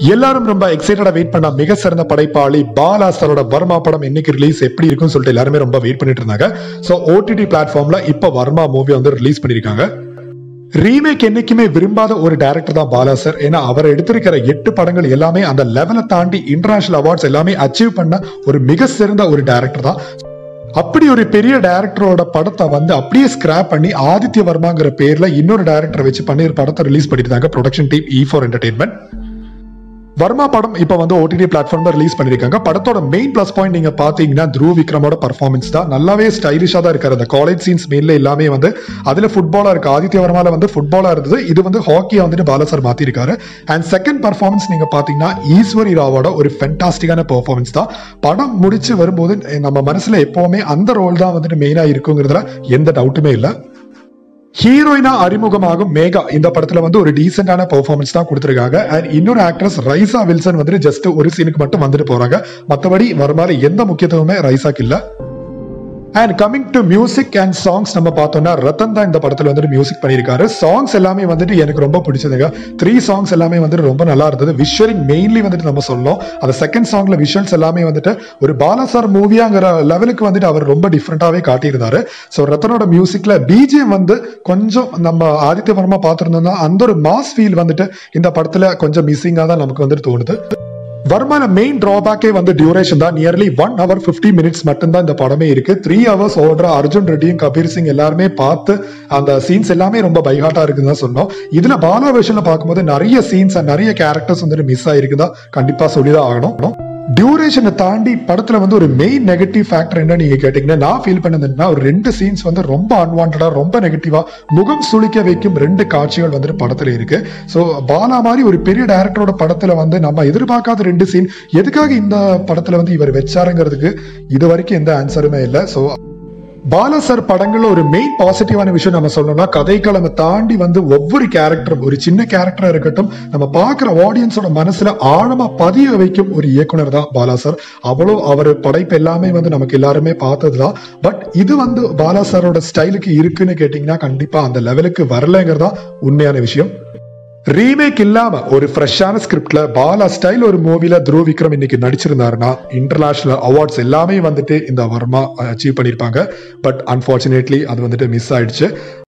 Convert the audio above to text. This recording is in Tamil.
எல்லாரும் ரொம்ப எக்ஸைட்டடா வெயிட் பண்ண மிக சிறந்த படைப்பாளி பாலா சாரோட வர்மா படம் என்னைக்கு ரிலீஸ் எப்படி இருக்கும்னு சொல்லிட்டு எல்லாருமே ரொம்ப வெயிட் பண்ணிட்டு இருந்தாங்க ஸோ ஓடிடி பிளாட்ஃபார்ம்ல இப்ப வர்மா மூவி வந்து ரிலீஸ் பண்ணிருக்காங்க ரீமேக் என்னைக்குமே விரும்பாத ஒரு டைரக்டர் தான் பாலா சார் ஏன்னா அவர் எடுத்திருக்கிற எட்டு படங்கள் எல்லாமே அந்த லெவலை தாண்டி இன்டர்நேஷனல் அவார்ட்ஸ் எல்லாமே அச்சீவ் பண்ண ஒரு மிக சிறந்த ஒரு டைரக்டர் தான் அப்படி ஒரு பெரிய டைரக்டரோட படத்தை வந்து அப்படியே ஸ்கிராப் பண்ணி ஆதித்ய வர்மாங்கிற பேர்ல இன்னொரு டைரக்டரை வச்சு பண்ணி ஒரு படத்தை ரிலீஸ் பண்ணிருந்தாங்க production team E four Entertainment Varmaa படம் இப்போ வந்து ஓடிடி பிளாட்ஃபார்ம்ல ரிலீஸ் பண்ணிருக்காங்க படத்தோட மெயின் ப்ளஸ் பாயிண்ட் நீங்க பாத்தீங்கன்னா த்ரூ விக்ரமோட பர்ஃபார்மன்ஸ் தான் நல்லாவே ஸ்டைலிஷா தான் இருக்காரு அந்த காலேஜ் சீன்ஸ் மெயின்ல எல்லாமே வந்து அதுல ஃபுட்பாலா இருக்கு ஆதித்ய வர்மால வந்து ஃபுட்பாலா இருந்தது இது வந்து ஹாக்கியா வந்துட்டு பாலசர் மாத்திருக்காரு அண்ட் செகண்ட் பர்ஃபார்மன்ஸ் நீங்க பாத்தீங்கன்னா ஈஸ்வரி ராவோட ஒரு ஃபென்டாஸ்டிக்கான பெர்ஃபார்மன்ஸ் தான் படம் முடிச்சு வரும்போது நம்ம மனசுல எப்பவுமே அந்த ரோல் தான் வந்துட்டு மெயினா இருக்குங்கிறதுல எந்த டவுட்டுமே இல்லை ஹீரோயினா அறிமுகமாகும் மேகா இந்த படத்துல வந்து ஒரு டீசென்டான பெர்ஃபார்மன்ஸ் தான் கொடுத்துருக்காங்க அண்ட் இன்னொரு ஆக்ட்ரஸ் ரைசா வில்சன் வந்துட்டு ஜஸ்ட் ஒரு சீனுக்கு மட்டும் வந்துட்டு போறாங்க மத்தபடி வருமாறு எந்த முக்கியத்துவமே ரைசாக்கு இல்ல and coming to music and songs நம்ம பார்த்தோம்னா ரத்தன் தான் இந்த படத்துல வந்துட்டு மியூசிக் பண்ணியிருக்காரு சாங்ஸ் எல்லாமே வந்துட்டு எனக்கு ரொம்ப பிடிச்சதுங்க த்ரீ சாங்ஸ் எல்லாமே வந்துட்டு ரொம்ப நல்லா இருந்தது விஷுவலிங் மெயின்லி வந்துட்டு நம்ம சொல்லணும் அந்த செகண்ட் சாங்ல விஷுவல்ஸ் எல்லாமே வந்துட்டு ஒரு பாலாசார் மூவியாங்கிற லெவலுக்கு வந்துட்டு அவர் ரொம்ப டிஃப்ரெண்டாவே காட்டியிருந்தாரு ஸோ ரத்தனோட மியூசிக்ல பிஜிஎம் வந்து கொஞ்சம் நம்ம ஆதித்ய வர்மா பார்த்துருந்தோம்னா அந்த ஒரு மாஸ் ஃபீல் வந்துட்டு இந்த படத்துல கொஞ்சம் மிஸ்ஸிங்காக தான் நமக்கு வந்துட்டு தோணுது வர்மான மெயின் டிராபேக்கே வந்து டியூரேஷன் தான் nearly one hour fifty minutes மட்டும்தான் இந்த படமே இருக்கு த்ரீ ஹவர்ஸ் ஓடுற அர்ஜுன் ரெட்டியும் கபீர் சிங் எல்லாருமே பார்த்து அந்த சீன்ஸ் எல்லாமே ரொம்ப பைஹாட்டா இருக்குன்னு தான் சொன்னோம் இதுல பாலா விஷன்ல பார்க்கும்போது நிறைய சீன்ஸ் நிறைய கேரக்டர்ஸ் வந்துட்டு மிஸ் ஆயிருக்குதா கண்டிப்பா சொல்லிதான் ஆகணும் டியூரேஷனை தாண்டி படத்துல வந்து ஒரு மெயின் நெகட்டிவ் ஃபேக்டர் என்ன நீங்க கேட்டீங்கன்னா நான் ஃபீல் பண்ணதுன்னா ஒரு ரெண்டு சீன்ஸ் வந்து ரொம்ப அன்வான்டா ரொம்ப நெகட்டிவா முகம் சுளிக்க வைக்கும் ரெண்டு காட்சிகள் வந்துட்டு படத்துல இருக்கு ஸோ பாலா மாதிரி ஒரு பெரிய டைரக்டரோட படத்துல வந்து நம்ம எதிர்பார்க்காத ரெண்டு சீன் எதுக்காக இந்த படத்துல வந்து இவர் வச்சாருங்கிறதுக்கு இது வரைக்கும் எந்த ஆன்சருமே இல்லை ஸோ பாலா சார் படங்கள்ல ஒரு மெயின் பாசிட்டிவான விஷயம் நம்ம சொல்லணும்னா கதைக்களமை தாண்டி வந்து ஒவ்வொரு கேரக்டரும் ஒரு சின்ன கேரக்டரா இருக்கட்டும் நம்ம பார்க்குற ஆடியன்ஸோட மனசுல ஆழமா பதிய வைக்கும் ஒரு இயக்குனர் தான் பாலா சார் அவ்வளோ அவர் படைப்பு எல்லாமே வந்து நமக்கு எல்லாருமே பார்த்ததுதான் பட் இது வந்து பாலா சாரோட ஸ்டைலுக்கு இருக்குன்னு கேட்டிங்கன்னா கண்டிப்பா அந்த லெவலுக்கு வரலங்கிறதா உண்மையான விஷயம் ரீமேக் இல்லாம ஒரு ஃப்ரெஷ்ஷான ஸ்கிரிப்ட்ல பாலா ஸ்டைல் ஒரு மூவில த்ருவ் விக்ரம் இன்னைக்கு நடிச்சிருந்தாருன்னா இன்டர்நேஷனல் அவார்ட்ஸ் எல்லாமே வந்துட்டு இந்த வர்மா அச்சீவ் பண்ணியிருப்பாங்க பட் அன்பார்ச்சுனேட்லி அது வந்துட்டு மிஸ் ஆயிடுச்சு